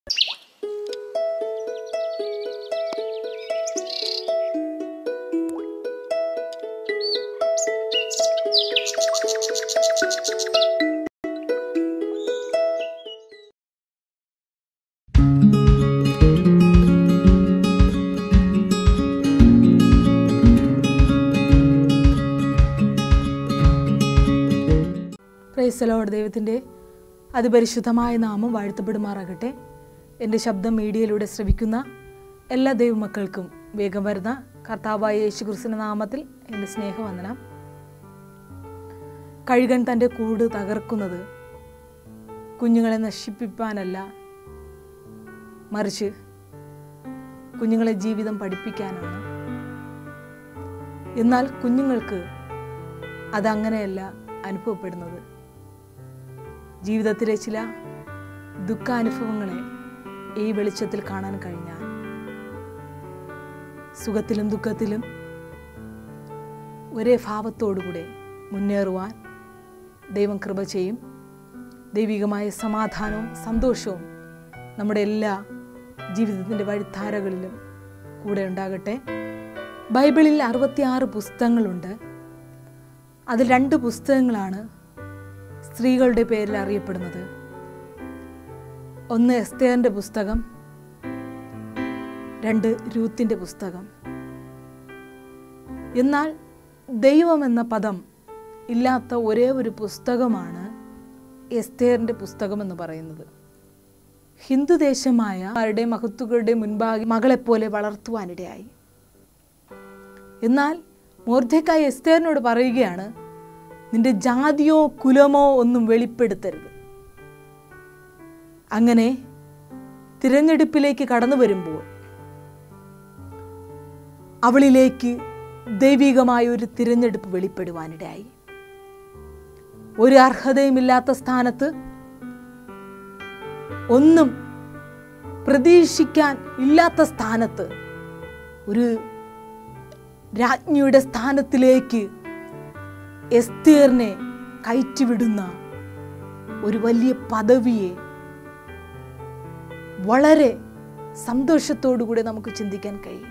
പ്രൈസലോട് ദൈവത്തിൻ്റെ അതിപരിശുദ്ധമായ നാമം വാഴ്ത്തപ്പെടുമാറാകട്ടെ എൻ്റെ ശബ്ദം മീഡിയയിലൂടെ ശ്രവിക്കുന്ന എല്ലാ ദൈവമക്കൾക്കും വേഗം വരുന്ന കർത്താവായ യേശു ക്രിസ്തുവിന്റെ നാമത്തിൽ എൻ്റെ സ്നേഹവന്ദനം കഴുകൻ തൻ്റെ കൂട് തകർക്കുന്നത് കുഞ്ഞുങ്ങളെ നശിപ്പിക്കാനല്ല മറിച്ച് കുഞ്ഞുങ്ങളെ ജീവിതം പഠിപ്പിക്കാനാണ് എന്നാൽ കുഞ്ഞുങ്ങൾക്ക് അതങ്ങനെയല്ല അനുഭവപ്പെടുന്നത് ജീവിതത്തിലെ ചില ദുഃഖാനുഭവങ്ങളെ ഈ വെളിച്ചത്തിൽ കാണാൻ കഴിഞ്ഞാൽ സുഖത്തിലും ദുഃഖത്തിലും ഒരേ ഭാവത്തോടുകൂടെ മുന്നേറുവാൻ ദൈവം കൃപ ചെയ്യും ദൈവികമായ സമാധാനവും സന്തോഷവും നമ്മുടെ എല്ലാ ജീവിതത്തിൻ്റെ വഴിത്താരകളിലും കൂടെ ഉണ്ടാകട്ടെ ബൈബിളിൽ അറുപത്തിയാറ് പുസ്തകങ്ങളുണ്ട് അതിൽ രണ്ട് പുസ്തകങ്ങളാണ് സ്ത്രീകളുടെ പേരിൽ അറിയപ്പെടുന്നത് ഒന്ന് എസ്തേറിൻ്റെ പുസ്തകം രണ്ട് രൂത്തിൻ്റെ പുസ്തകം എന്നാൽ ദൈവം എന്ന പദം ഇല്ലാത്ത ഒരേ ഒരു പുസ്തകമാണ് എസ്തേറിൻ്റെ പുസ്തകം എന്ന് പറയുന്നത് ഹിന്ദുദേശമായ ആരുടെ മഹത്തുക്കളുടെ മുൻപാകെ മകളെപ്പോലെ വളർത്തുവാനിടയായി എന്നാൽ മോർദ്ധക്കായി എസ്തേറിനോട് പറയുകയാണ് നിന്റെ ജാതിയോ കുലമോ ഒന്നും വെളിപ്പെടുത്തരുത് അങ്ങനെ തിരഞ്ഞെടുപ്പിലേക്ക് കടന്നു വരുമ്പോൾ അവളിലേക്ക് ദൈവികമായ ഒരു തിരഞ്ഞെടുപ്പ് വെളിപ്പെടുവാനിടയായി ഒരു അർഹതയുമില്ലാത്ത സ്ഥാനത്ത് ഒന്നും പ്രതീക്ഷിക്കാൻ ഇല്ലാത്ത സ്ഥാനത്ത് ഒരു രാജ്ഞിയുടെ സ്ഥാനത്തിലേക്ക് എസ്തേറിനെ കയറ്റിവിടുന്ന ഒരു വലിയ പദവിയെ വളരെ സന്തോഷത്തോടുകൂടി നമുക്ക് ചിന്തിക്കാൻ കഴിയും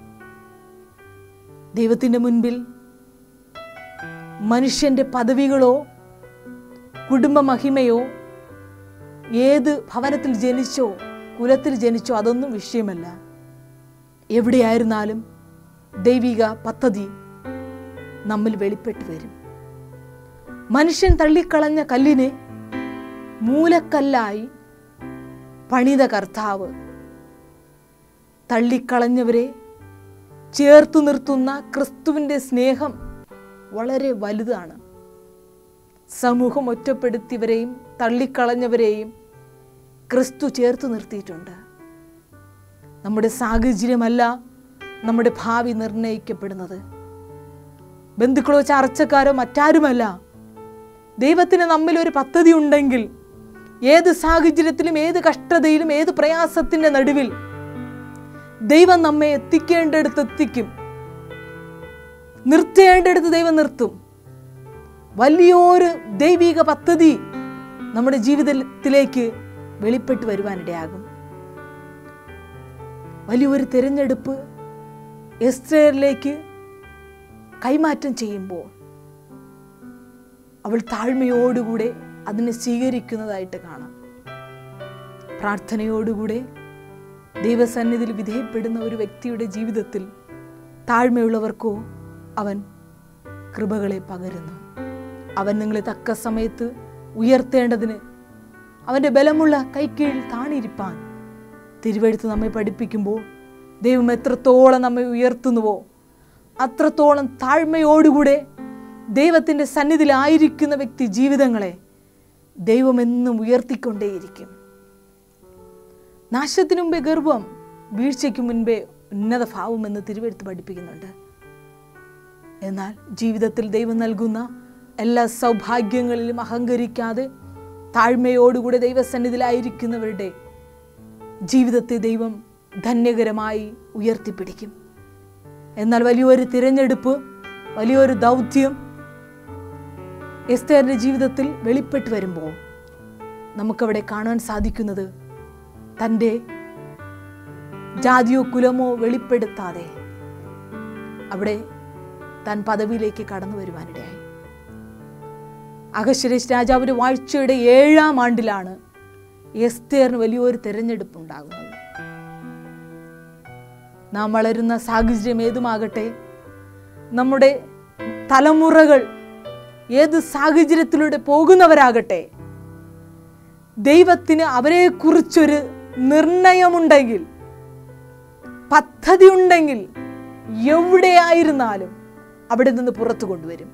ദൈവത്തിൻ്റെ മുൻപിൽ മനുഷ്യൻ്റെ പദവികളോ കുടുംബ മഹിമയോ ഏത് ഭവനത്തിൽ ജനിച്ചോ കുലത്തിൽ ജനിച്ചോ അതൊന്നും വിഷയമല്ല എവിടെയായിരുന്നാലും ദൈവിക പദ്ധതി നമ്മിൽ വെളിപ്പെട്ടു വരും മനുഷ്യൻ തള്ളിക്കളഞ്ഞ കല്ലിനെ മൂലക്കല്ലായി പണിത കർത്താവ് തള്ളിക്കളഞ്ഞവരെ ചേർത്തു നിർത്തുന്ന ക്രിസ്തുവിൻ്റെ സ്നേഹം വളരെ വലുതാണ് സമൂഹം ഒറ്റപ്പെടുത്തിയവരെയും തള്ളിക്കളഞ്ഞവരെയും ക്രിസ്തു ചേർത്ത് നിർത്തിയിട്ടുണ്ട് നമ്മുടെ സാഹചര്യമല്ല നമ്മുടെ ഭാവി നിർണയിക്കപ്പെടുന്നത് ബന്ധുക്കളോ ചർച്ചക്കാരോ മറ്റാരുമല്ല ദൈവത്തിന് നമ്മിൽ ഒരു പദ്ധതി ഉണ്ടെങ്കിൽ ഏത് സാഹചര്യത്തിലും ഏത് കഷ്ടതയിലും ഏത് പ്രയാസത്തിൻ്റെ നടുവിൽ ദൈവം നമ്മെ എത്തിക്കേണ്ടടുത്ത് എത്തിക്കും നിർത്തേണ്ടടുത്ത് ദൈവം നിർത്തും വലിയൊരു ദൈവിക പദ്ധതി നമ്മുടെ ജീവിതത്തിലേക്ക് വെളിപ്പെട്ട് വരുവാനിടയാകും വലിയൊരു തിരഞ്ഞെടുപ്പ് എസ്തേറിലേക്ക് കൈമാറ്റം ചെയ്യുമ്പോൾ അവൾ താഴ്മയോടുകൂടെ അതിനെ സ്വീകരിക്കുന്നതായിട്ട് കാണാം പ്രാർത്ഥനയോടുകൂടെ ദൈവസന്നിധിയിൽ വിധേയപ്പെടുന്ന ഒരു വ്യക്തിയുടെ ജീവിതത്തിൽ താഴ്മയുള്ളവർക്കോ അവൻ കൃപകളെ പകരുന്നു അവൻ നിങ്ങളെ തക്ക സമയത്ത് ഉയർത്തേണ്ടതിന് അവൻ്റെ ബലമുള്ള കൈക്കീഴിൽ താണിരിപ്പാൻ തിരുവഴുത്ത് നമ്മെ പഠിപ്പിക്കുമ്പോൾ ദൈവം എത്രത്തോളം നമ്മെ ഉയർത്തുന്നുവോ അത്രത്തോളം താഴ്മയോടുകൂടെ ദൈവത്തിൻ്റെ സന്നിധിയിലായിരിക്കുന്ന വ്യക്തി ജീവിതങ്ങളെ ദൈവം എന്നും ഉയർത്തിക്കൊണ്ടേയിരിക്കും നാശത്തിനു മുമ്പേ ഗർഭം വീഴ്ചയ്ക്ക് മുൻപേ ഉന്നത ഭാവമെന്ന് തിരുവെടുത്ത് പഠിപ്പിക്കുന്നുണ്ട് എന്നാൽ ജീവിതത്തിൽ ദൈവം നൽകുന്ന എല്ലാ സൗഭാഗ്യങ്ങളിലും അഹങ്കരിക്കാതെ താഴ്മയോടുകൂടെ ദൈവസന്നിധിയിലായിരിക്കുന്നവരുടെ ജീവിതത്തെ ദൈവം ധന്യകരമായി ഉയർത്തിപ്പിടിക്കും എന്നാൽ വലിയൊരു തിരഞ്ഞെടുപ്പ് വലിയൊരു ദൗത്യം എസ്തേറിൻ്റെ ജീവിതത്തിൽ വെളിപ്പെട്ട് വരുമ്പോൾ നമുക്കവിടെ കാണാൻ സാധിക്കുന്നത് തൻ്റെ ജാതിയോ കുലമോ വെളിപ്പെടുത്താതെ അവിടെ താൻ പദവിയിലേക്ക് കടന്നു വരുവാനിടയായി അഹശ്വരേഷ് രാജാവിൻ്റെ വാഴ്ചയുടെ ഏഴാം ആണ്ടിലാണ് എസ്തേറിന് വലിയൊരു തെരഞ്ഞെടുപ്പ് ഉണ്ടാകുന്നത് നാം വളരുന്ന സാഹചര്യം ഏതുമാകട്ടെ നമ്മുടെ തലമുറകൾ ഏത് സാഹചര്യത്തിലൂടെ പോകുന്നവരാകട്ടെ ദൈവത്തിന് അവരെക്കുറിച്ചൊരു നിർണയമുണ്ടെങ്കിൽ പദ്ധതി ഉണ്ടെങ്കിൽ എവിടെയായിരുന്നാലും അവിടെ നിന്ന് പുറത്തു കൊണ്ടുവരും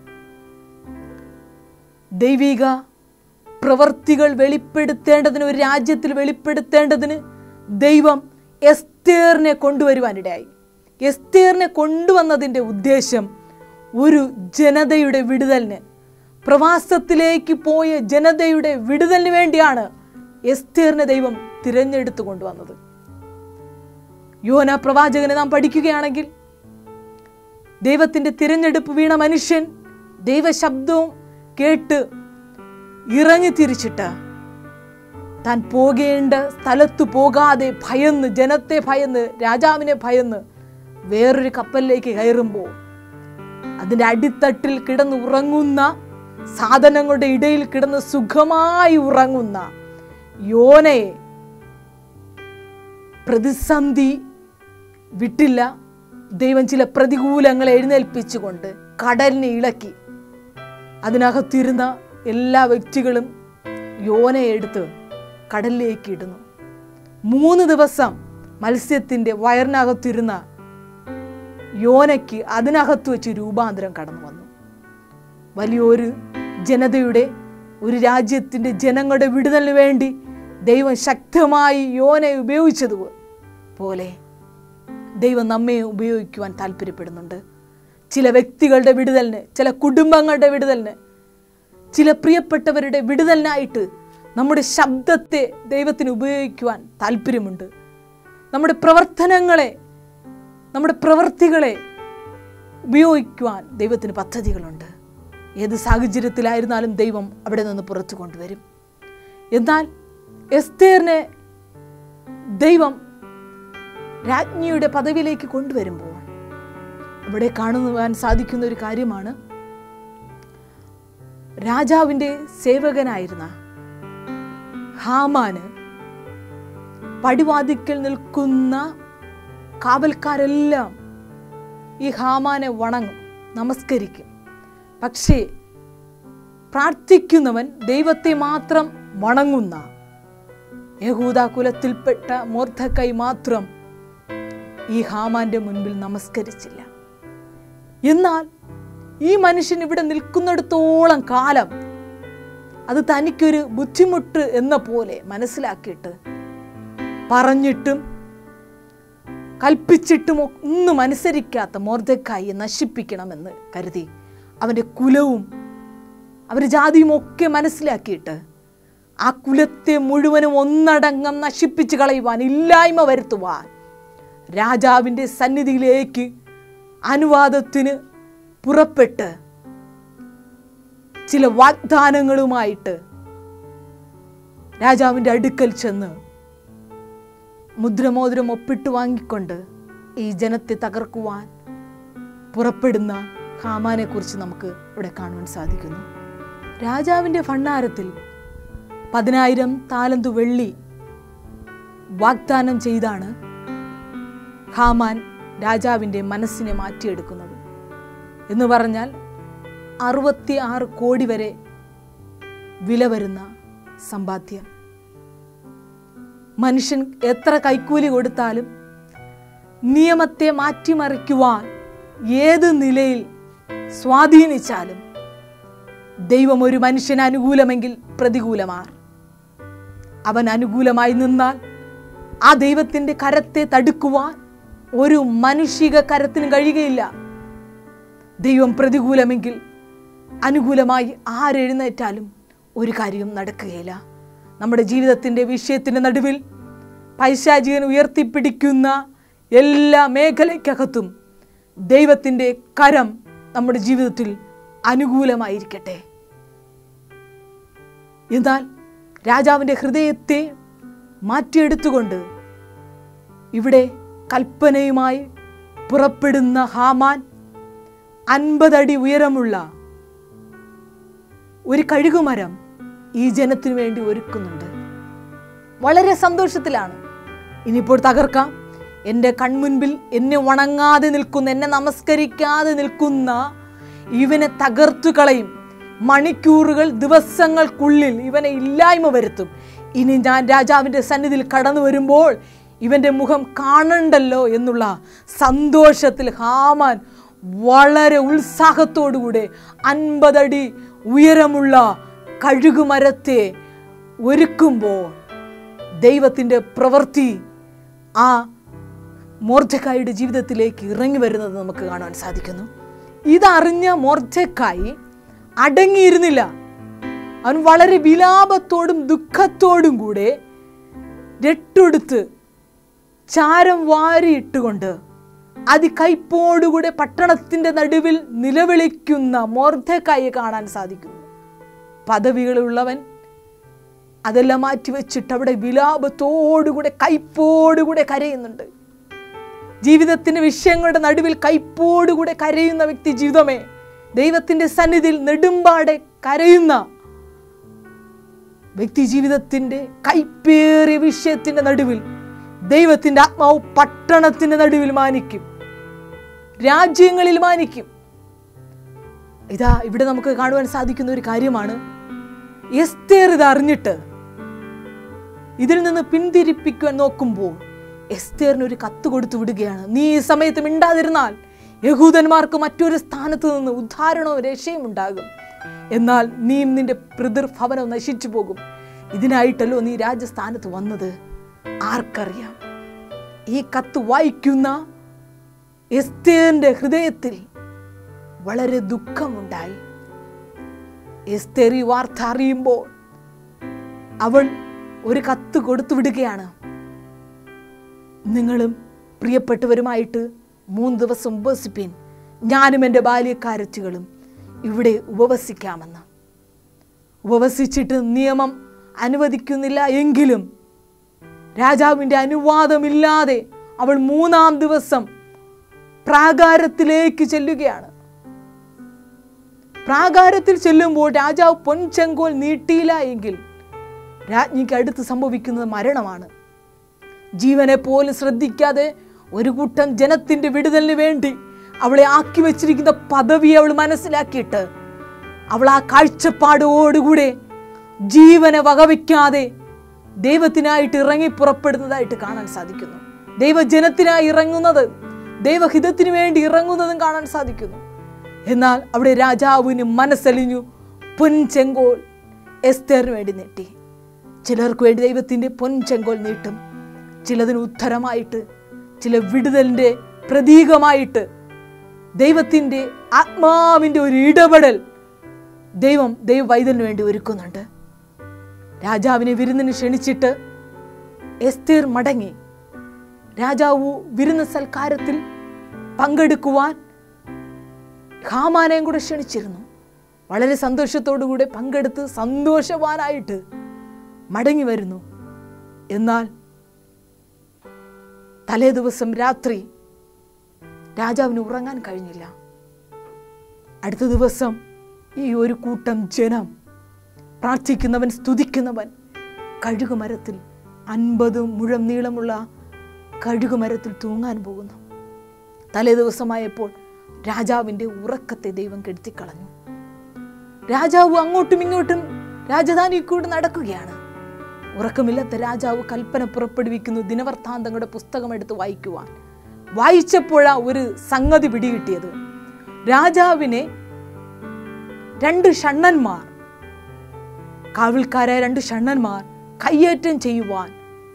ദൈവിക പ്രവർത്തികൾ വെളിപ്പെടുത്തേണ്ടതിന് ഒരു രാജ്യത്തിൽ വെളിപ്പെടുത്തേണ്ടതിന് ദൈവം എസ്തേറിനെ കൊണ്ടുവരുവാനിടയായി എസ്തേറിനെ കൊണ്ടുവന്നതിൻ്റെ ഉദ്ദേശം ഒരു ജനതയുടെ വിടുതലിന് പ്രവാസത്തിലേക്ക് പോയ ജനതയുടെ വിടുതലിന് വേണ്ടിയാണ് എസ്തേറിനെ ദൈവം തിരഞ്ഞെടുത്തു കൊണ്ടുവന്നത് യോന പ്രവാചകനെ നാം പഠിക്കുകയാണെങ്കിൽ ദൈവത്തിൻ്റെ തിരഞ്ഞെടുപ്പ് വീണ മനുഷ്യൻ ദൈവശബ്ദവും കേട്ട് ഇറങ്ങി തിരിച്ചിട്ട് താൻ പോകേണ്ട സ്ഥലത്ത് പോകാതെ ഭയന്ന് ജനത്തെ ഭയന്ന് രാജാവിനെ ഭയന്ന് വേറൊരു കപ്പലിലേക്ക് കയറുമ്പോൾ അതിൻ്റെ അടിത്തട്ടിൽ കിടന്ന് ഉറങ്ങുന്ന സാധനങ്ങളുടെ ഇടയിൽ കിടന്ന് സുഖമായി ഉറങ്ങുന്ന യോനയെ പ്രതിസന്ധി വിട്ടില്ല ദൈവം ചില പ്രതികൂലങ്ങൾ എഴുന്നേൽപ്പിച്ചുകൊണ്ട് കടലിനെ ഇളക്കി അതിനകത്തിരുന്ന എല്ലാ വ്യക്തികളും യോനയെ എടുത്ത് കടലിലേക്ക് ഇടുന്നു മൂന്ന് ദിവസം മത്സ്യത്തിൻ്റെ വയറിനകത്തിരുന്ന യോനയ്ക്ക് അതിനകത്ത് വെച്ച് രൂപാന്തരം കടന്നു വന്നു വലിയൊരു ജനതയുടെ ഒരു രാജ്യത്തിൻ്റെ ജനങ്ങളുടെ വിടുതലിന് വേണ്ടി ദൈവം ശക്തമായി യോനയെ ഉപയോഗിച്ചത് പോലെ ദൈവം നമ്മെ ഉപയോഗിക്കുവാൻ താല്പര്യപ്പെടുന്നുണ്ട് ചില വ്യക്തികളുടെ വിടുതലിന് ചില കുടുംബങ്ങളുടെ വിടുതലിന് ചില പ്രിയപ്പെട്ടവരുടെ വിടുതലിനായിട്ട് നമ്മുടെ ശബ്ദത്തെ ദൈവത്തിന് ഉപയോഗിക്കുവാൻ താല്പര്യമുണ്ട് നമ്മുടെ പ്രവർത്തനങ്ങളെ നമ്മുടെ പ്രവൃത്തികളെ ഉപയോഗിക്കുവാൻ ദൈവത്തിന് പദ്ധതികളുണ്ട് ഏത് സാഹചര്യത്തിലായിരുന്നാലും ദൈവം അവിടെ നിന്ന് പുറത്തു കൊണ്ടുവരും എന്നാൽ എസ്തേറിനെ ദൈവം രാജ്ഞിയുടെ പദവിയിലേക്ക് കൊണ്ടുവരുമ്പോൾ ഇവിടെ കാണുവാൻ സാധിക്കുന്ന ഒരു കാര്യമാണ് രാജാവിൻ്റെ സേവകനായിരുന്ന ഹാമാന് പടിവാതിക്കൽ നിൽക്കുന്ന കാവൽക്കാരെല്ലാം ഈ ഹാമാനെ വണങ്ങും നമസ്കരിക്കും പക്ഷേ പ്രാർത്ഥിക്കുന്നവൻ ദൈവത്തെ മാത്രം വണങ്ങുന്ന യഹൂദ കുലത്തിൽപ്പെട്ട മോർദ്ധക്കൈ മാത്രം ഈ ഹാമാന്റെ മുൻപിൽ നമസ്കരിച്ചില്ല എന്നാൽ ഈ മനുഷ്യൻ ഇവിടെ നിൽക്കുന്നിടത്തോളം കാലം അത് തനിക്കൊരു ബുദ്ധിമുട്ട് എന്ന പോലെ മനസ്സിലാക്കിയിട്ട് പറഞ്ഞിട്ടും കൽപ്പിച്ചിട്ടും ഒന്നും അനുസരിക്കാത്ത മോർദക്കായി നശിപ്പിക്കണമെന്ന് കരുതി അവൻ്റെ കുലവും അവരുടെ ജാതിയും ഒക്കെ മനസ്സിലാക്കിയിട്ട് ആ കുലത്തെ മുഴുവനും ഒന്നടങ്കം നശിപ്പിച്ച് കളയുവാൻ ഇല്ലായ്മ വരുത്തുവാൻ രാജാവിൻ്റെ സന്നിധിയിലേക്ക് അനുവാദത്തിന് പുറപ്പെട്ട് ചില വാഗ്ദാനങ്ങളുമായിട്ട് രാജാവിൻ്റെ അടുക്കൽ ചെന്ന് മുദ്രമോതിരം ഒപ്പിട്ട് വാങ്ങിക്കൊണ്ട് ഈ ജനത്തെ തകർക്കുവാൻ പുറപ്പെടുന്ന ഹാമാനെ കുറിച്ച് നമുക്ക് ഇവിടെ കാണുവാൻ സാധിക്കുന്നു രാജാവിൻ്റെ ഭണ്ണാരത്തിൽ പതിനായിരം താലന്തു വെള്ളി വാഗ്ദാനം ചെയ്താണ് ഹാമാൻ രാജാവിൻ്റെ മനസ്സിനെ മാറ്റിയെടുക്കുന്നത് എന്ന് പറഞ്ഞാൽ അറുപത്തി ആറ് കോടി വരെ വില വരുന്ന സമ്പാദ്യം മനുഷ്യൻ എത്ര കൈക്കൂലി കൊടുത്താലും നിയമത്തെ മാറ്റിമറിക്കുവാൻ ഏത് നിലയിൽ സ്വാധീനിച്ചാലും ദൈവം ഒരു മനുഷ്യന് അനുകൂലമെങ്കിൽ പ്രതികൂലമാർ അവൻ അനുകൂലമായി നിന്നാൽ ആ ദൈവത്തിൻ്റെ കരത്തെ തടുക്കുവാൻ ഒരു മനുഷിക കരത്തിനും കഴിയുകയില്ല ദൈവം പ്രതികൂലമെങ്കിൽ അനുകൂലമായി ആരെഴുന്നേറ്റാലും ഒരു കാര്യവും നടക്കുകയില്ല നമ്മുടെ ജീവിതത്തിൻ്റെ വിഷയത്തിൻ്റെ നടുവിൽ പൈശാചികൻ ഉയർത്തിപ്പിടിക്കുന്ന എല്ലാ മേഖലയ്ക്കകത്തും ദൈവത്തിൻ്റെ കരം നമ്മുടെ ജീവിതത്തിൽ അനുകൂലമായിരിക്കട്ടെ എന്നാൽ രാജാവിൻ്റെ ഹൃദയത്തെ മാറ്റിയെടുത്തുകൊണ്ട് ഇവിടെ കൽപ്പനയുമായി പുറപ്പെടുന്ന ഹാമാൻ അൻപതടി ഉയരമുള്ള ഒരു കഴുകുമരം ഈ ജനത്തിനു വേണ്ടി ഒരുക്കുന്നുണ്ട് വളരെ സന്തോഷത്തിലാണ് ഇനിയിപ്പോൾ തകർക്കാം എൻ്റെ കൺമുൻപിൽ എന്നെ വണങ്ങാതെ നിൽക്കുന്ന എന്നെ നമസ്കരിക്കാതെ നിൽക്കുന്ന ഇവനെ തകർത്തു കളയും മണിക്കൂറുകൾ ദിവസങ്ങൾക്കുള്ളിൽ ഇവനെ ഇല്ലായ്മ വരുത്തും ഇനി ഞാൻ രാജാവിൻ്റെ സന്നിധിയിൽ കടന്നു വരുമ്പോൾ ഇവൻ്റെ മുഖം കാണണ്ടല്ലോ എന്നുള്ള സന്തോഷത്തിൽ ഹാമാൻ വളരെ ഉത്സാഹത്തോടുകൂടെ അൻപതടി ഉയരമുള്ള കഴുകുമരത്തെ ഒരുക്കുമ്പോൾ ദൈവത്തിൻ്റെ പ്രവൃത്തി ആ മോർദ്ധക്കായുടെ ജീവിതത്തിലേക്ക് ഇറങ്ങി വരുന്നത് നമുക്ക് കാണാൻ സാധിക്കുന്നു ഇതറിഞ്ഞ മോർദ്ധക്കായി അടങ്ങിയിരുന്നില്ല അവൻ വളരെ വിലാപത്തോടും ദുഃഖത്തോടും കൂടെ രട്ടെടുത്ത് ചാരം വാരിയിട്ടുകൊണ്ട് അതികൈപ്പോടുകൂടെ പട്ടണത്തിൻ്റെ നടുവിൽ നിലവിളിക്കുന്ന മോർദ്ധക്കായെ കാണാൻ സാധിക്കുന്നു പദവികളുള്ളവൻ അതെല്ലാം മാറ്റിവെച്ചിട്ട് അവിടെ വിലാപത്തോടുകൂടെ കൈപ്പോടുകൂടെ കരയുന്നുണ്ട് ജീവിതത്തിന്റെ വിഷയങ്ങളുടെ നടുവിൽ കൈപ്പോടുകൂടെ കരയുന്ന വ്യക്തി ജീവിതമേ ദൈവത്തിന്റെ സന്നിധിയിൽ നെടുമ്പാടെ കരയുന്ന വ്യക്തി ജീവിതത്തിന്റെ കൈപ്പേറിയ വിഷയത്തിന്റെ നടുവിൽ ദൈവത്തിന്റെ ആത്മാവ് പട്ടണത്തിന്റെ നടുവിൽ മാനിക്കും രാജ്യങ്ങളിൽ മാനിക്കും ഇതാ ഇവിടെ നമുക്ക് കാണുവാൻ സാധിക്കുന്ന ഒരു കാര്യമാണ് എസ്തേർ ഇത് അറിഞ്ഞിട്ട് ഇതിൽ നിന്ന് പിന്തിരിപ്പിക്കുവാൻ നോക്കുമ്പോൾ എസ്തേറിന് ഒരു കത്ത് കൊടുത്തു വിടുകയാണ് നീ ഈ സമയത്ത് മിണ്ടാതിരുന്നാൽ യഹൂദന്മാർക്ക് മറ്റൊരു സ്ഥാനത്ത് നിന്ന് ഉദ്ധാരണവും രക്ഷയും ഉണ്ടാകും എന്നാൽ നീയും നിന്റെ പിതൃഭവനം നശിച്ചു പോകും ഇതിനായിട്ടല്ലോ നീ രാജസ്ഥാനത്ത് വന്നത് ആർക്കറിയാം ഈ കത്ത് വായിക്കുന്ന എസ്തേറിന്റെ ഹൃദയത്തിൽ വളരെ ദുഃഖമുണ്ടായി എസ്തേർ ഈ വാർത്ത അറിയുമ്പോൾ അവൾ ഒരു കത്ത് കൊടുത്തു വിടുകയാണ് നിങ്ങളും പ്രിയപ്പെട്ടവരുമായിട്ട് മൂന്ന് ദിവസം ഉപവസിപ്പീൻ ഞാനും എൻ്റെ ബാല്യക്കാരത്തികളും ഇവിടെ ഉപവസിക്കാമെന്ന് ഉപവസിച്ചിട്ട് നിയമം അനുവദിക്കുന്നില്ല എങ്കിലും രാജാവിൻ്റെ അനുവാദമില്ലാതെ അവൾ മൂന്നാം ദിവസം പ്രാകാരത്തിലേക്ക് ചെല്ലുകയാണ് പ്രാകാരത്തിൽ ചെല്ലുമ്പോൾ രാജാവ് പൊൻചെങ്കോൽ നീട്ടിയില്ല എങ്കിൽ രാജ്ഞിക്ക് അടുത്ത് സംഭവിക്കുന്നത് മരണമാണ് ജീവനെ പോലും ശ്രദ്ധിക്കാതെ ഒരു കൂട്ടം ജനത്തിന്റെ വിടുതലിന് വേണ്ടി അവളെ ആക്കി വെച്ചിരിക്കുന്ന പദവി അവൾ മനസ്സിലാക്കിയിട്ട് അവൾ ആ കാഴ്ചപ്പാടോടുകൂടെ ജീവനെ വകവയ്ക്കാതെ ദൈവത്തിനായിട്ട് ഇറങ്ങി പുറപ്പെടുന്നതായിട്ട് കാണാൻ സാധിക്കുന്നു ദൈവജനത്തിനായി ഇറങ്ങുന്നത് ദൈവഹിതത്തിന് വേണ്ടി ഇറങ്ങുന്നതും കാണാൻ സാധിക്കുന്നു എന്നാൽ അവിടെ രാജാവിന് മനസ്സലിഞ്ഞു പൊൻചെങ്കോൽ എസ്തേറിന് വേണ്ടി നീട്ടി ചിലർക്ക് വേണ്ടി ദൈവത്തിൻ്റെ പൊൻചെങ്കോൽ നീട്ടും ചിലതിന് ഉത്തരമായിട്ട് ചില വിടുതലിൻ്റെ പ്രതീകമായിട്ട് ദൈവത്തിൻ്റെ ആത്മാവിൻ്റെ ഒരു ഇടപെടൽ ദൈവം ദൈവ വൈദ്യന് വേണ്ടി ഒരുക്കുന്നുണ്ട് രാജാവിനെ വിരുന്നിന് ക്ഷണിച്ചിട്ട് എസ്തേർ മടങ്ങി രാജാവ് വിരുന്ന് സൽക്കാരത്തിൽ പങ്കെടുക്കുവാൻ ഹാമാനെയും കൂടെ ക്ഷണിച്ചിരുന്നു വളരെ സന്തോഷത്തോടുകൂടെ പങ്കെടുത്ത് സന്തോഷവാനായിട്ട് മടങ്ങി വരുന്നു എന്നാൽ തലേ ദിവസം രാത്രി രാജാവിന് ഉറങ്ങാൻ കഴിഞ്ഞില്ല അടുത്ത ദിവസം ഈ ഒരു കൂട്ടം ജനം പ്രാർത്ഥിക്കുന്നവൻ സ്തുതിക്കുന്നവൻ കഴുകുമരത്തിൽ അൻപത് മുഴം നീളമുള്ള കഴുകുമരത്തിൽ തൂങ്ങാൻ പോകുന്നു തലേ ദിവസമായപ്പോൾ രാജാവിൻ്റെ ഉറക്കത്തെ ദൈവം കെടുത്തിക്കളഞ്ഞു രാജാവ് അങ്ങോട്ടും ഇങ്ങോട്ടും രാജധാനി കൂടെ നടക്കുകയാണ് ഉറക്കമില്ലാത്ത രാജാവ് കൽപ്പന പുറപ്പെടുവിക്കുന്നു ദിനവൃത്താന്തങ്ങളുടെ പുസ്തകം എടുത്ത് വായിക്കുവാൻ വായിച്ചപ്പോഴാ ഒരു സംഗതി പിടികിട്ടിയത് രാജാവിനെ രണ്ട് ഷണ്ണന്മാർ കാവൽക്കാരായ രണ്ട് ഷണ്ണന്മാർ കയ്യേറ്റം ചെയ്യുവാൻ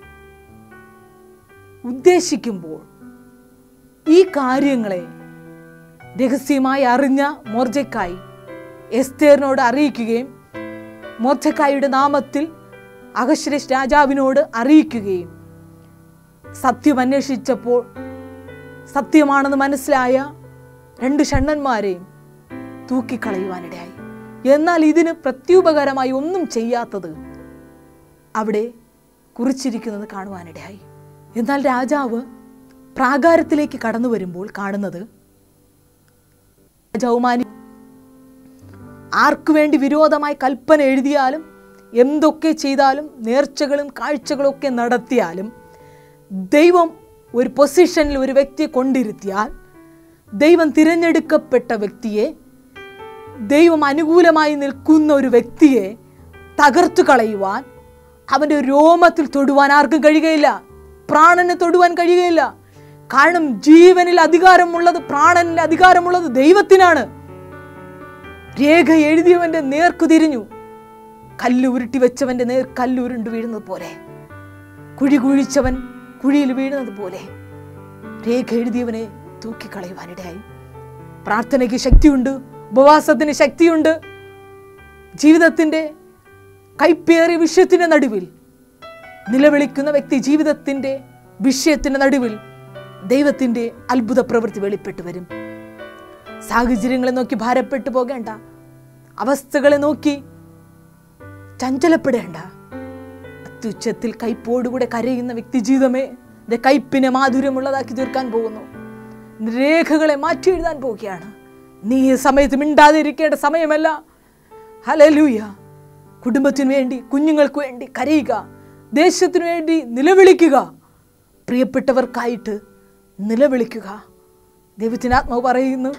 ഉദ്ദേശിക്കുമ്പോൾ ഈ കാര്യങ്ങളെ രഹസ്യമായി അറിഞ്ഞ മോർജക്കായി എസ്തേറിനോട് അറിയിക്കുകയും മോർജക്കായുടെ നാമത്തിൽ അഹശ്രേഷ് രാജാവിനോട് അറിയിക്കുകയും സത്യം അന്വേഷിച്ചപ്പോൾ സത്യമാണെന്ന് മനസ്സിലായ രണ്ട് ഷണ്ണന്മാരെയും തൂക്കിക്കളയുവാനിടയായി എന്നാൽ ഇതിന് പ്രത്യുപകരമായി ഒന്നും ചെയ്യാത്തത് അവിടെ കുറിച്ചിരിക്കുന്നത് കാണുവാനിടയായി എന്നാൽ രാജാവ് പ്രാകാരത്തിലേക്ക് കടന്നു വരുമ്പോൾ കാണുന്നത് രാജാവുമാനി ആർക്കു വേണ്ടി വിരോധമായി കൽപ്പന എഴുതിയാലും എന്തൊക്കെ ചെയ്താലും നേർച്ചകളും കാഴ്ചകളും ഒക്കെ നടത്തിയാലും ദൈവം ഒരു പൊസിഷനിൽ ഒരു വ്യക്തിയെ കൊണ്ടിരുത്തിയാൽ ദൈവം തിരഞ്ഞെടുക്കപ്പെട്ട വ്യക്തിയെ ദൈവം അനുകൂലമായി നിൽക്കുന്ന ഒരു വ്യക്തിയെ തകർത്തു കളയുവാൻ അവൻ്റെ രോമത്തിൽ തൊടുവാൻ ആർക്കും കഴിയുകയില്ല പ്രാണനെ തൊടുവാൻ കഴിയുകയില്ല കാരണം ജീവനിൽ അധികാരമുള്ളത് പ്രാണനിൽ അധികാരമുള്ളത് ദൈവത്തിനാണ് രേഖ എഴുതിയവന്റെ നേർക്കു തിരിഞ്ഞു കല്ല് ഉരുട്ടി വെച്ചവന്റെ നേർ കല്ല് ഉരുണ്ടു വീഴുന്നത് പോലെ കുഴി കുഴിച്ചവൻ കുഴിയിൽ വീഴുന്നത് പോലെ രേഖ എഴുതിയവനെ തൂക്കിക്കളയുവാനിടയായി പ്രാർത്ഥനയ്ക്ക് ശക്തിയുണ്ട് ഉപവാസത്തിന് ശക്തിയുണ്ട് ജീവിതത്തിന്റെ കൈപ്പേറിയ വിഷയത്തിന്റെ നടുവിൽ നിലവിളിക്കുന്ന വ്യക്തി ജീവിതത്തിന്റെ വിഷയത്തിന്റെ നടുവിൽ ദൈവത്തിന്റെ അത്ഭുത പ്രവൃത്തി വെളിപ്പെട്ടു വരും സാഹചര്യങ്ങളെ നോക്കി ഭാരപ്പെട്ടു പോകേണ്ട അവസ്ഥകളെ നോക്കി ചഞ്ചലപ്പെടേണ്ട അത്യുച്ചത്തിൽ കൈപ്പോടുകൂടെ കരയുന്ന വ്യക്തി ജീവിതമേ എന്റെ കയ്പിനെ മാധുര്യമുള്ളതാക്കി തീർക്കാൻ പോകുന്നു രേഖകളെ മാറ്റി എഴുതാൻ പോവുകയാണ് നീ ഈ സമയത്ത് മിണ്ടാതിരിക്കേണ്ട സമയമല്ല ഹലലൂയ കുടുംബത്തിനു വേണ്ടി കുഞ്ഞുങ്ങൾക്ക് വേണ്ടി കരയുക ദേശത്തിനു വേണ്ടി നിലവിളിക്കുക പ്രിയപ്പെട്ടവർക്കായിട്ട് നിലവിളിക്കുക ദൈവത്തിന് ആത്മാവ് പറയുന്നു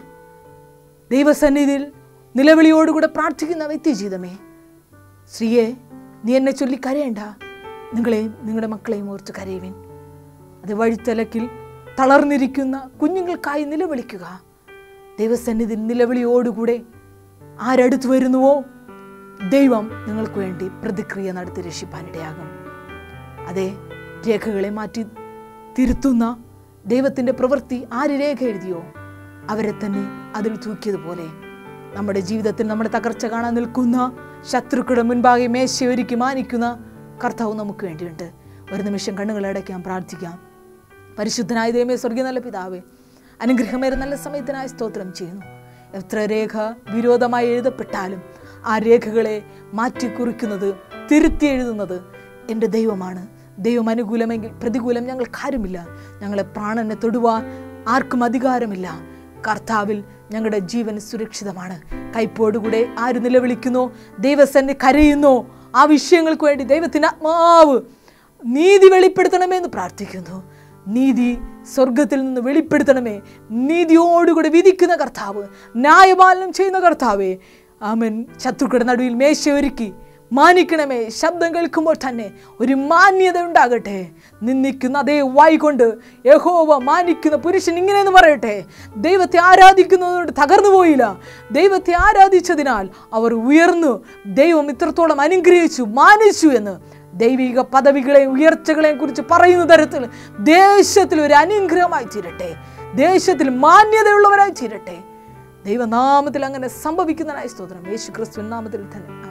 ദൈവസന്നിധിയിൽ നിലവിളിയോടുകൂടെ പ്രാർത്ഥിക്കുന്ന വ്യക്തി ജീവിതമേ സ്ത്രീയെ നീ എന്നെ ചൊല്ലി കരയണ്ട നിങ്ങളെയും നിങ്ങളുടെ മക്കളെയും ഓർത്ത് കരയുവിൻ അത് വഴിത്തലക്കിൽ തളർന്നിരിക്കുന്ന കുഞ്ഞുങ്ങൾക്കായി നിലവിളിക്കുക ദൈവസന്നിധി നിലവിളിയോടുകൂടെ ആരടുത്ത് വരുന്നുവോ ദൈവം നിങ്ങൾക്ക് വേണ്ടി പ്രതിക്രിയ നടത്തി രക്ഷിപ്പാനിടയാകും അതെ രേഖകളെ മാറ്റി തിരുത്തുന്ന ദൈവത്തിൻ്റെ പ്രവൃത്തി ആര് രേഖ എഴുതിയോ അവരെ തന്നെ അതിൽ തൂക്കിയതുപോലെ നമ്മുടെ ജീവിതത്തിൽ നമ്മുടെ തകർച്ച കാണാൻ നിൽക്കുന്ന ശത്രുക്കളുടെ മുൻപാകെ മേശയൊരുക്കി മാനിക്കുന്ന കർത്താവ് നമുക്ക് വേണ്ടിയുണ്ട് ഒരു നിമിഷം കണ്ണുകൾ അടയ്ക്കാം പ്രാർത്ഥിക്കാം പരിശുദ്ധനായ ദൈവമേ സ്വർഗീയ നല്ല പിതാവേ അനുഗ്രഹമേറെ നല്ല സമയത്തിനായി സ്തോത്രം ചെയ്യുന്നു എത്ര രേഖ വിരോധമായി എഴുതപ്പെട്ടാലും ആ രേഖകളെ മാറ്റി കുറിക്കുന്നത് തിരുത്തി എഴുതുന്നത് എൻ്റെ ദൈവമാണ് ദൈവം അനുകൂലമെങ്കിൽ പ്രതികൂലം ഞങ്ങൾക്കാരുമില്ല ഞങ്ങളെ പ്രാണനെ തൊടുവാൻ ആർക്കും അധികാരമില്ല കർത്താവിൽ ഞങ്ങളുടെ ജീവൻ സുരക്ഷിതമാണ് കൈപ്പോടുകൂടെ ആര് നിലവിളിക്കുന്നോ ദൈവസന്നെ കരയുന്നോ ആ വിഷയങ്ങൾക്ക് വേണ്ടി ദൈവത്തിന് ആത്മാവ് നീതി വെളിപ്പെടുത്തണമേ എന്ന് പ്രാർത്ഥിക്കുന്നു നീതി സ്വർഗത്തിൽ നിന്ന് വെളിപ്പെടുത്തണമേ നീതിയോടുകൂടെ വിധിക്കുന്ന കർത്താവ് ന്യായപാലനം ചെയ്യുന്ന കർത്താവേ ആമൻ ശത്രുക്കളുടെ നടുവിൽ മേശ ഒരുക്കി മാനിക്കണമേ ശബ്ദം കേൾക്കുമ്പോൾ തന്നെ ഒരു മാന്യത ഉണ്ടാകട്ടെ നിന്ദിക്കുന്ന അതേ വായി കൊണ്ട് യഹോവ മാനിക്കുന്ന പുരുഷൻ ഇങ്ങനെയെന്ന് പറയട്ടെ ദൈവത്തെ ആരാധിക്കുന്നതുകൊണ്ട് തകർന്നു പോയില്ല ദൈവത്തെ ആരാധിച്ചതിനാൽ അവർ ഉയർന്നു ദൈവം ഇത്രത്തോളം അനുഗ്രഹിച്ചു മാനിച്ചു എന്ന് ദൈവിക പദവികളെയും ഉയർച്ചകളെയും കുറിച്ച് പറയുന്ന തരത്തിൽ ദേശത്തിൽ ഒരു അനുഗ്രഹമായി തീരട്ടെ ദേശത്തിൽ മാന്യതയുള്ളവരായി തീരട്ടെ ദൈവനാമത്തിൽ അങ്ങനെ സംഭവിക്കുന്നതിനായി സ്തോത്രം യേശു ക്രിസ്തു നാമത്തിൽ തന്നെ